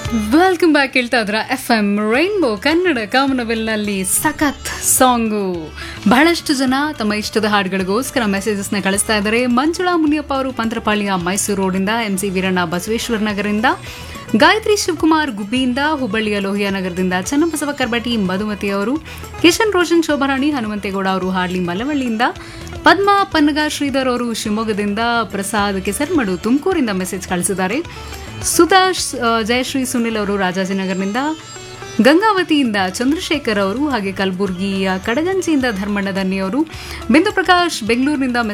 welcome back ಹೇಳ್ತಾ ಇದ್ರ F M rainbow Kannada ಕಾಮನವೆಲ್ನಲ್ಲಿ ಸಖತ್ ಸಾಂಗು ಬಹಳಷ್ಟು ಜನ ತಮ್ಮ ಇಷ್ಟದ ಹಾಡುಗಳಿಗೋಸ್ಕರ ಮೆಸೇಜಸ್ನ ಕಳಿಸ್ತಾ ಇದ್ದಾರೆ ಮಂಜುಳಾ ಮುನಿಯಪ್ಪ ಅವರು ಪಂತ್ರಪಾಳ್ಯ ಮೈಸೂರು ರೋಡಿಂದ ಎಂ ಸಿ ವೀರಣ್ಣ ಬಸವೇಶ್ವರ ನಗರದಿಂದ ಗಾಯತ್ರಿ ಶಿವಕುಮಾರ್ ಗುಬ್ಬಿಯಿಂದ ಹುಬ್ಬಳ್ಳಿಯ ಲೋಹಿಯಾ ನಗರದಿಂದ ಚನ್ನಬಸವ ಕರ್ಬಟಿ ಮಧುಮತಿ ಅವರು ಕಿಶನ್ ರೋಷನ್ ಶೋಭಾರಾಣಿ ಹನುಮಂತೇಗೌಡ ಅವರು ಹಾಡ್ಲಿ ಮಲವಳ್ಳಿಯಿಂದ ಪದ್ಮಾ ಪನ್ನಗ ಶ್ರೀಧರ್ ಅವರು ಶಿವಮೊಗ್ಗದಿಂದ ಪ್ರಸಾದ್ ಕೆಸರ್ಮಡು ತುಮಕೂರಿಂದ ಮೆಸೇಜ್ ಕಳಿಸಿದ್ದಾರೆ ಸುಧಾಶ್ ಆ, ಜಯಶ್ರೀ ಸುನಿಲ್ ಅವರು ರಾಜಾಜಿನಗರದಿಂದ ಗಂಗಾವತಿಯಿಂದ ಚಂದ್ರಶೇಖರ್ ಅವರು ಹಾಗೆ ಕಲಬುರಗಿಯ ಕಡಗಂಜಿಯಿಂದ ಧರ್ಮಣ್ಣ ದನ್ನಿ ಅವರು ಬಿಂದು ಪ್ರಕಾಶ್ ಬೆಂಗಳೂರಿನಿಂದ